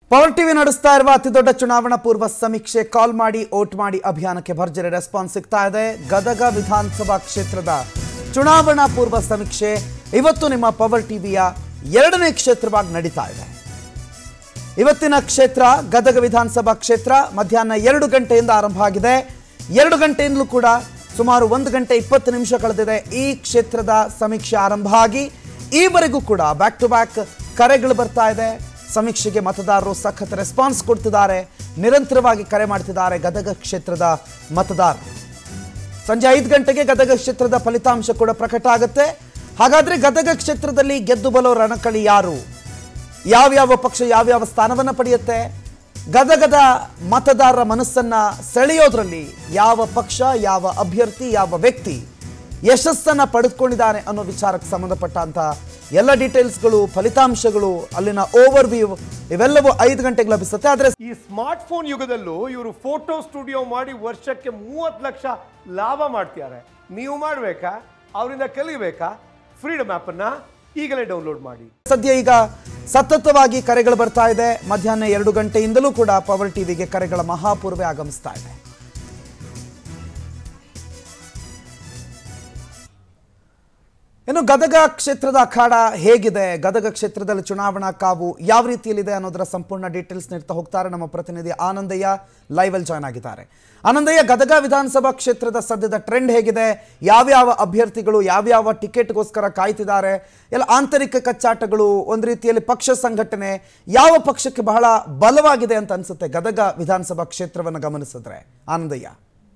Power TV ನಡೆಸ್ತಾ ಇರುವ ಅತಿದೊಡ್ಡ ಚುನಾವಣಾ ಪೂರ್ವ ಸಮೀಕ್ಷೆ ಕಾಲ್ ಮಾಡಿ ಓಟ್ ಮಾಡಿ ಅಭಿಯಾನಕ್ಕೆ ಭರ್ಜರಿ ರೆಸ್ಪಾನ್ಸ್ ಸಿಗ್ತಾ ಇದೆ ಗದಗ ವಿಧಾನಸಭಾ ಕ್ಷೇತ್ರದ ಚುನಾವಣಾ ಪೂರ್ವ ಸಮೀಕ್ಷೆ ಇವತ್ತು ನಿಮ್ಮ ಪವರ್ ಟಿವಿಯ ಎರಡನೇ ಕ್ಷೇತ್ರವಾಗಿ ನಡೀತಾ ಇದೆ ಇವತ್ತಿನ ಕ್ಷೇತ್ರ ಗದಗ ವಿಧಾನಸಭಾ ಕ್ಷೇತ್ರ ಮಧ್ಯಾಹ್ನ ಎರಡು ಗಂಟೆಯಿಂದ ಆರಂಭ ಆಗಿದೆ ಎರಡು ಗಂಟೆಯಿಂದಲೂ ಕೂಡ ಸುಮಾರು ಒಂದು ಗಂಟೆ ಇಪ್ಪತ್ತು ನಿಮಿಷ ಕಳೆದಿದೆ ಈ ಕ್ಷೇತ್ರದ ಸಮೀಕ್ಷೆ ಆರಂಭ ಆಗಿ ಈವರೆಗೂ ಕೂಡ ಬ್ಯಾಕ್ ಟು ಬ್ಯಾಕ್ ಕರೆಗಳು ಬರ್ತಾ ಇದೆ ಸಮೀಕ್ಷೆಗೆ ಮತದಾರರು ಸಖತ್ ರೆಸ್ಪಾನ್ಸ್ ಕೊಡ್ತಿದ್ದಾರೆ ನಿರಂತರವಾಗಿ ಕರೆ ಮಾಡ್ತಿದ್ದಾರೆ ಗದಗ ಕ್ಷೇತ್ರದ ಮತದಾರರು ಸಂಜೆ ಐದು ಗಂಟೆಗೆ ಗದಗ ಕ್ಷೇತ್ರದ ಫಲಿತಾಂಶ ಕೂಡ ಪ್ರಕಟ ಆಗುತ್ತೆ ಹಾಗಾದ್ರೆ ಗದಗ ಕ್ಷೇತ್ರದಲ್ಲಿ ಗೆದ್ದು ಬಲೋ ರಣಕಳಿ ಯಾರು ಯಾವ್ಯಾವ ಪಕ್ಷ ಯಾವ್ಯಾವ ಸ್ಥಾನವನ್ನು ಪಡೆಯುತ್ತೆ ಗದಗದ ಮತದಾರರ ಮನಸ್ಸನ್ನ ಸೆಳೆಯೋದ್ರಲ್ಲಿ ಯಾವ ಪಕ್ಷ ಯಾವ ಅಭ್ಯರ್ಥಿ ಯಾವ ವ್ಯಕ್ತಿ ಯಶಸ್ಸನ್ನ ಪಡೆದುಕೊಂಡಿದ್ದಾನೆ ಅನ್ನೋ ವಿಚಾರಕ್ಕೆ ಸಂಬಂಧಪಟ್ಟಂತ ಎಲ್ಲ ಡೀಟೇಲ್ಸ್ಗಳು ಫಲಿತಾಂಶಗಳು ಅಲ್ಲಿನ ಓವರ್ ವ್ಯೂ ಇವೆಲ್ಲವೂ ಐದು ಗಂಟೆಗೆ ಲಭಿಸುತ್ತೆ ಆದರೆ ಈ ಸ್ಮಾರ್ಟ್ ಫೋನ್ ಯುಗದಲ್ಲೂ ಇವರು ಫೋಟೋ ಸ್ಟುಡಿಯೋ ಮಾಡಿ ವರ್ಷಕ್ಕೆ ಮೂವತ್ತು ಲಕ್ಷ ಲಾಭ ಮಾಡ್ತಿದ್ದಾರೆ ನೀವು ಮಾಡಬೇಕಾ ಅವರಿಂದ ಕಲಿಬೇಕಾ ಫ್ರೀಡಮ್ ಆ್ಯಪನ್ನ ಈಗಲೇ ಡೌನ್ಲೋಡ್ ಮಾಡಿ ಸದ್ಯ ಈಗ ಸತತವಾಗಿ ಕರೆಗಳು ಬರ್ತಾ ಇದೆ ಮಧ್ಯಾಹ್ನ ಎರಡು ಗಂಟೆಯಿಂದಲೂ ಕೂಡ ಪವರ್ ಟಿವಿಗೆ ಕರೆಗಳ ಮಹಾಪೂರ್ವೆ ಆಗಮಿಸ್ತಾ ಇದೆ ಇನ್ನು ಗದಗ ಕ್ಷೇತ್ರದ ಅಖಾಡ ಹೇಗಿದೆ ಗದಗ ಕ್ಷೇತ್ರದಲ್ಲಿ ಚುನಾವಣಾ ಕಾವು ಯಾವ ರೀತಿಯಲ್ಲಿದೆ ಅನ್ನೋದರ ಸಂಪೂರ್ಣ ಡೀಟೇಲ್ಸ್ ನೀಡ್ತಾ ಹೋಗ್ತಾರೆ ನಮ್ಮ ಪ್ರತಿನಿಧಿ ಆನಂದಯ್ಯ ಲೈವ್ ಅಲ್ಲಿ ಜಾಯ್ನ್ ಆಗಿದ್ದಾರೆ ಆನಂದಯ್ಯ ಗದಗ ವಿಧಾನಸಭಾ ಕ್ಷೇತ್ರದ ಸದ್ಯದ ಟ್ರೆಂಡ್ ಹೇಗಿದೆ ಯಾವ್ಯಾವ ಅಭ್ಯರ್ಥಿಗಳು ಯಾವ್ಯಾವ ಟಿಕೆಟ್ಗೋಸ್ಕರ ಕಾಯ್ತಿದ್ದಾರೆ ಎಲ್ಲ ಆಂತರಿಕ ಕಚ್ಚಾಟಗಳು ಒಂದು ರೀತಿಯಲ್ಲಿ ಪಕ್ಷ ಸಂಘಟನೆ ಯಾವ ಪಕ್ಷಕ್ಕೆ ಬಹಳ ಬಲವಾಗಿದೆ ಅಂತ ಅನ್ಸುತ್ತೆ ಗದಗ ವಿಧಾನಸಭಾ ಕ್ಷೇತ್ರವನ್ನು ಗಮನಿಸಿದ್ರೆ ಆನಂದಯ್ಯ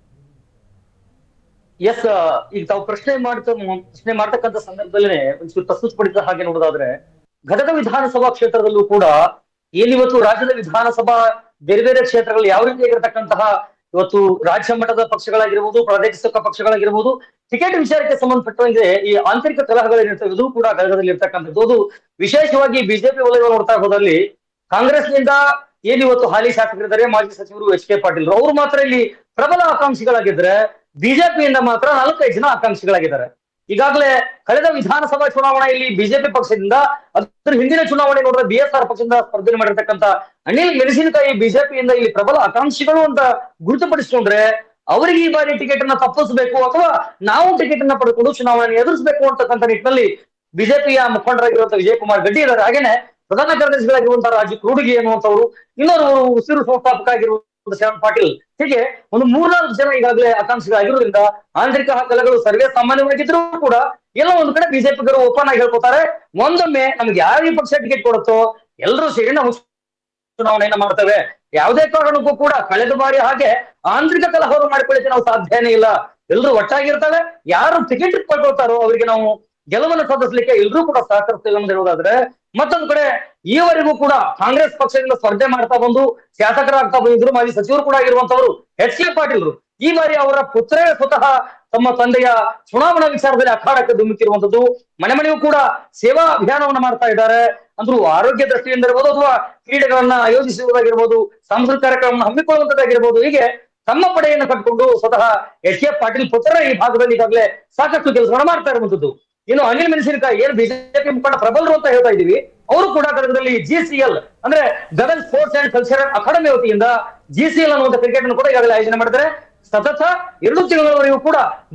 ಎಸ್ ಈಗ ತಾವು ಪ್ರಶ್ನೆ ಮಾಡ್ತ ಪ್ರಶ್ನೆ ಮಾಡ್ತಕ್ಕಂಥ ಸಂದರ್ಭದಲ್ಲೇ ಒಂಚೂರು ಪ್ರಸ್ತುತಪಡಿಸಿದ ಹಾಗೆ ನೋಡೋದಾದ್ರೆ ಗದಗ ವಿಧಾನಸಭಾ ಕ್ಷೇತ್ರದಲ್ಲೂ ಕೂಡ ಏನಿವತ್ತು ರಾಜ್ಯದ ವಿಧಾನಸಭಾ ಬೇರೆ ಬೇರೆ ಕ್ಷೇತ್ರಗಳು ಯಾವ ರೀತಿಯಾಗಿರ್ತಕ್ಕಂತಹ ಇವತ್ತು ರಾಜ್ಯ ಮಟ್ಟದ ಪಕ್ಷಗಳಾಗಿರ್ಬೋದು ಪ್ರಾದೇಶಿಕ ಪಕ್ಷಗಳಾಗಿರ್ಬೋದು ಟಿಕೆಟ್ ವಿಚಾರಕ್ಕೆ ಸಂಬಂಧಪಟ್ಟಂಗೆ ಈ ಆಂತರಿಕ ಕಲಹಗಳಿರ್ತವೆ ಇದು ಕೂಡ ಗದಗದಲ್ಲಿ ಇರ್ತಕ್ಕಂಥದ್ದು ಅದು ವಿಶೇಷವಾಗಿ ಬಿಜೆಪಿ ವಲಯ ನೋಡ್ತಾ ಹೋದಲ್ಲಿ ಕಾಂಗ್ರೆಸ್ನಿಂದ ಏನಿವತ್ತು ಹಾಲಿ ಶಾಸಕರಿದ್ದಾರೆ ಮಾಜಿ ಸಚಿವರು ಎಚ್ ಕೆ ಪಾಟೀಲ್ ಅವರು ಮಾತ್ರ ಇಲ್ಲಿ ಪ್ರಬಲ ಆಕಾಂಕ್ಷಿಗಳಾಗಿದ್ರೆ ಬಿಜೆಪಿಯಿಂದ ಮಾತ್ರ ನಾಲ್ಕೈದು ಜನ ಆಕಾಂಕ್ಷಿಗಳಾಗಿದ್ದಾರೆ ಈಗಾಗಲೇ ಕಳೆದ ವಿಧಾನಸಭಾ ಚುನಾವಣೆಯಲ್ಲಿ ಬಿಜೆಪಿ ಪಕ್ಷದಿಂದ ಅದ್ರ ಹಿಂದಿನ ಚುನಾವಣೆ ನೋಡಿದ್ರೆ ಬಿ ಎಸ್ ಆರ್ ಪಕ್ಷದಿಂದ ಸ್ಪರ್ಧೆ ಮಾಡಿರ್ತಕ್ಕಂಥ ಅನಿಲ್ ಮೆಣಸಿನಕಾಯಿ ಬಿಜೆಪಿಯಿಂದ ಇಲ್ಲಿ ಪ್ರಬಲ ಆಕಾಂಕ್ಷಿಗಳು ಅಂತ ಗುರುತುಪಡಿಸಿಕೊಂಡ್ರೆ ಅವರಿಗೆ ಈ ಬಾರಿ ಟಿಕೆಟ್ ಅನ್ನ ತಪ್ಪಿಸಬೇಕು ಅಥವಾ ನಾವು ಟಿಕೆಟ್ ಅನ್ನ ಪಡೆದುಕೊಂಡು ಚುನಾವಣೆ ಎದುರಿಸಬೇಕು ಅಂತಕ್ಕಂಥ ನಿಟ್ಟಿನಲ್ಲಿ ಬಿಜೆಪಿಯ ಮುಖಂಡರಾಗಿರುವಂತಹ ವಿಜಯ್ ಕುಮಾರ್ ಗಡ್ಡಿ ಇದ್ದಾರೆ ಹಾಗೇನೆ ಪ್ರಧಾನ ಕಾರ್ಯದರ್ಶಿಗಳಾಗಿರುವಂತಹ ರಾಜು ಕ್ರೂಡಿಗೆ ಅನ್ನುವಂಥವ್ರು ಇನ್ನೊರು ಉಸಿರು ಸಂಸ್ಥಾಪಕ ಆಗಿರುವಂತಹ ಶರಣ್ ಪಾಟೀಲ್ ಹೀಗೆ ಒಂದು ಮೂರ್ನಾಲ್ಕು ಜನ ಈಗಾಗಲೇ ಆಕಾಂಕ್ಷಿಗಳಾಗಿರೋದ್ರಿಂದ ಆಂತರಿಕ ಕಲಗಳು ಸರ್ವೇ ಸಾಮಾನ್ಯವಾಗಿದ್ರು ಕೂಡ ಎಲ್ಲೋ ಒಂದು ಕಡೆ ಬಿಜೆಪಿಗರು ಓಪನ್ ಆಗಿ ಹೇಳ್ಕೊತಾರೆ ಒಂದೊಮ್ಮೆ ನಮ್ಗೆ ಯಾವ ಈ ಪಕ್ಷ ಟಿಕೆಟ್ ಕೊಡುತ್ತೋ ಎಲ್ಲರೂ ಸೇರಿ ನಾವು ಚುನಾವಣೆಯನ್ನ ಮಾಡ್ತೇವೆ ಯಾವುದೇ ಕಾರಣಕ್ಕೂ ಕೂಡ ಕಳೆದ ಬಾರಿ ಹಾಗೆ ಆಂತರಿಕ ಕಲಹವನ್ನು ಮಾಡಿಕೊಳ್ಳಿಕ್ಕೆ ನಾವು ಸಾಧ್ಯನೇ ಇಲ್ಲ ಎಲ್ಲರೂ ಒಟ್ಟಾಗಿರ್ತವೆ ಯಾರು ಟಿಕೆಟ್ ಪಡ್ಕೊಳ್ತಾರೋ ಅವರಿಗೆ ನಾವು ಗೆಲುವನ್ನು ಸಾಧಿಸಲಿಕ್ಕೆ ಎಲ್ಲರೂ ಕೂಡ ಸಹಕರಿಸ್ತೇವೆ ಅಂತ ಹೇಳೋದಾದ್ರೆ ಮತ್ತೊಂದು ಕಡೆ ಈವರೆಗೂ ಕೂಡ ಕಾಂಗ್ರೆಸ್ ಪಕ್ಷದಿಂದ ಸ್ಪರ್ಧೆ ಮಾಡ್ತಾ ಬಂದು ಶಾಸಕರಾಗ್ತಾ ಬಂದಿದ್ರು ಮಾಜಿ ಸಚಿವರು ಕೂಡ ಆಗಿರುವಂತವರು ಎಚ್ ಕೆ ಪಾಟೀಲ್ರು ಈ ಬಾರಿ ಅವರ ಪುತ್ರರೇ ಸ್ವತಃ ತಮ್ಮ ತಂದೆಯ ಚುನಾವಣಾ ವಿಚಾರದಲ್ಲಿ ಅಖಾಡಕ್ಕೆ ಧುಮುಕಿರುವಂತದ್ದು ಮನೆ ಮನೆಯೂ ಕೂಡ ಸೇವಾ ಅಭಿಯಾನವನ್ನ ಮಾಡ್ತಾ ಇದ್ದಾರೆ ಅಂದ್ರೂ ಆರೋಗ್ಯ ದೃಷ್ಟಿಯಿಂದ ಇರ್ಬೋದು ಅಥವಾ ಕ್ರೀಡೆಗಳನ್ನ ಆಯೋಜಿಸುವುದಾಗಿರ್ಬೋದು ಸಾಂಸ್ಕೃತಿಕ ಕಾರ್ಯಕ್ರಮ ಹಮ್ಮಿಕೊಳ್ಳುವಂತದ್ದಾಗಿರ್ಬೋದು ಹೀಗೆ ತಮ್ಮ ಪಡೆಯನ್ನು ಕಟ್ಕೊಂಡು ಸ್ವತಃ ಎಚ್ ಕೆ ಪಾಟೀಲ್ ಪುತ್ರ ಈ ಭಾಗದಲ್ಲಿ ಈಗಾಗಲೇ ಸಾಕಷ್ಟು ಕೆಲಸವನ್ನ ಮಾಡ್ತಾ ಇರುವಂತದ್ದು ಇನ್ನು ಅನಿಲ್ ಮೆಣಸಿನಕಾಯಿ ಏನ್ ಬಿಜೆಪಿ ಮುಖಂಡ ಪ್ರಬಲರು ಅಂತ ಹೇಳ್ತಾ ಇದೀವಿ ಅವರು ಕೂಡ ಗದಗದಲ್ಲಿ ಜಿ ಸಿ ಎಲ್ ಅಂದ್ರೆ Gadag sports and cultural academy ವತಿಯಿಂದ ಜಿ ಸಿ ಎಲ್ ಅನ್ನುವಂತ ಕ್ರಿಕೆಟ್ ಅನ್ನು ಕೂಡ ಈಗಾಗಲೇ ಆಯೋಜನೆ ಮಾಡಿದ್ದಾರೆ ಸತತ ಎರಡು ತಿಂಗಳವರೆಗೂ ಕೂಡ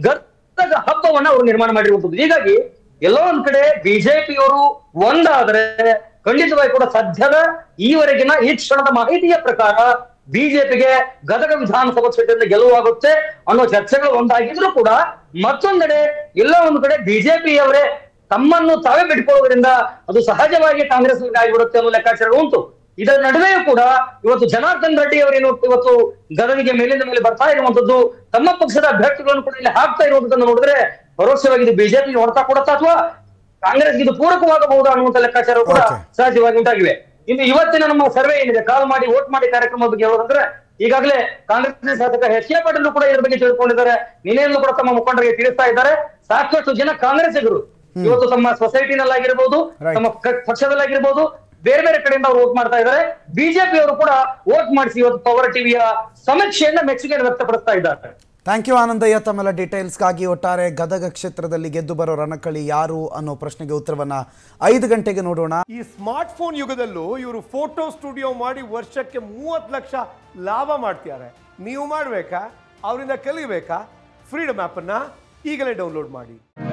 ಗದಗ ಹಬ್ಬವನ್ನ ಅವರು ನಿರ್ಮಾಣ ಮಾಡಿರುವಂತದ್ದು ಹೀಗಾಗಿ ಎಲ್ಲೋ ಒಂದ್ ಕಡೆ ಬಿಜೆಪಿಯವರು ಒಂದಾದ್ರೆ ಖಂಡಿತವಾಗಿ ಕೂಡ ಸದ್ಯದ ಈವರೆಗಿನ ಈ ಕ್ಷಣದ ಮಾಹಿತಿಯ ಪ್ರಕಾರ ಬಿಜೆಪಿಗೆ ಗದಗ ವಿಧಾನಸಭಾ ಕ್ಷೇತ್ರದಿಂದ ಗೆಲುವಾಗುತ್ತೆ ಅನ್ನೋ ಚರ್ಚೆಗಳು ಒಂದಾಗಿದ್ರು ಕೂಡ ಮತ್ತೊಂದೆಡೆ ಎಲ್ಲೋ ಒಂದು ಕಡೆ ಬಿಜೆಪಿಯವರೇ ತಮ್ಮನ್ನು ತಾವೇ ಬಿಟ್ಕೊಳ್ಳೋದ್ರಿಂದ ಅದು ಸಹಜವಾಗಿ ಕಾಂಗ್ರೆಸ್ ಆಗಿಬಿಡುತ್ತೆ ಅನ್ನೋ ಲೆಕ್ಕಾಚಾರ ಉಂಟು ಇದರ ನಡುವೆಯೂ ಕೂಡ ಇವತ್ತು ಜನಾರ್ದನ್ ರೆಡ್ಡಿ ಅವರೇನು ಇವತ್ತು ಗದಗಿಗೆ ಮೇಲಿಂದ ಮೇಲೆ ಬರ್ತಾ ಇರುವಂತದ್ದು ತಮ್ಮ ಪಕ್ಷದ ಅಭ್ಯರ್ಥಿಗಳನ್ನು ಕೂಡ ಇಲ್ಲಿ ಹಾಕ್ತಾ ಇರುವಂತದ್ದನ್ನು ನೋಡಿದ್ರೆ ಪರೋಕ್ಷವಾಗಿ ಇದು ಬಿಜೆಪಿ ನೋಡ್ತಾ ಕೊಡುತ್ತಾ ಅಥವಾ ಕಾಂಗ್ರೆಸ್ಗೆ ಇದು ಪೂರಕವಾಗಬಹುದಾ ಅನ್ನುವಂತ ಲೆಕ್ಕಾಚಾರ ಕೂಡ Okay. ಸಹಜವಾಗಿ ಉಂಟಾಗಿವೆ ಇನ್ನು ಇವತ್ತಿನ ನಮ್ಮ ಸರ್ವೆ ಏನಿದೆ ಕಾಲ್ ಮಾಡಿ ವೋಟ್ ಮಾಡಿ ಕಾರ್ಯಕ್ರಮದ ಬಗ್ಗೆ ಹೇಳೋದಂದ್ರೆ ಈಗಾಗಲೇ ಕಾಂಗ್ರೆಸ್ ಶಾಸಕ ಎಚ್ ಕೆ ಪಾಟೀಲ್ ಕೂಡ ಇದ್ರ ಬಗ್ಗೆ ತಿಳ್ಕೊಂಡಿದ್ದಾರೆ ನಿನ್ನೆಯಲ್ಲೂ ಕೂಡ ತಮ್ಮ ಮುಖಂಡರಿಗೆ ತಿಳಿಸ್ತಾ ಇದ್ದಾರೆ ಸಾಕಷ್ಟು ಜನ ಕಾಂಗ್ರೆಸ್ಸಿಗರು ಇವತ್ತು ತಮ್ಮ ಸೊಸೈಟಿನಲ್ಲಾಗಿರ್ಬೋದು Right. ತಮ್ಮ ಕ- ಪಕ್ಷದಲ್ಲಾಗಿರ್ಬೋದು ಬೇರೆ ಬೇರೆ ಕಡೆಯಿಂದ ಅವ್ರು ವೋಟ್ ಮಾಡ್ತಾ ಇದ್ದಾರೆ ಬಿಜೆಪಿ ಅವರು ಕೂಡ ವೋಟ್ ಮಾಡಿಸಿ ಇವತ್ತು ಪವರ್ ಟಿವಿಯ ಸಮೀಕ್ಷೆಯನ್ನ ಮೆಚ್ಚುಗೆಯನ್ನು ವ್ಯಕ್ತಪಡಿಸ್ತಾ ಇದ್ದಾರೆ ಥ್ಯಾಂಕ್ ಯು ಆನಂದಯ್ಯ ತಮ್ಮೆಲ್ಲ ಡೀಟೇಲ್ಸ್ಗಾಗಿ ಒಟ್ಟಾರೆ ಗದಗ ಕ್ಷೇತ್ರದಲ್ಲಿ ಗೆದ್ದು ಬರೋ ರಣಕಳಿ ಯಾರು ಅನ್ನೋ ಪ್ರಶ್ನೆಗೆ ಉತ್ತರವನ್ನ ಐದು ಗಂಟೆಗೆ ನೋಡೋಣ ಈ ಸ್ಮಾರ್ಟ್ ಫೋನ್ ಯುಗದಲ್ಲೂ ಇವರು ಫೋಟೋ ಸ್ಟುಡಿಯೋ ಮಾಡಿ ವರ್ಷಕ್ಕೆ ಮೂವತ್ತು ಲಕ್ಷ ಲಾಭ ಮಾಡ್ತಿದ್ದಾರೆ ನೀವು ಮಾಡಬೇಕಾ ಅವರಿಂದ ಕಲಿಬೇಕಾ ಫ್ರೀಡಮ್ ಆ್ಯಪನ್ನು ಈಗಲೇ ಡೌನ್ಲೋಡ್ ಮಾಡಿ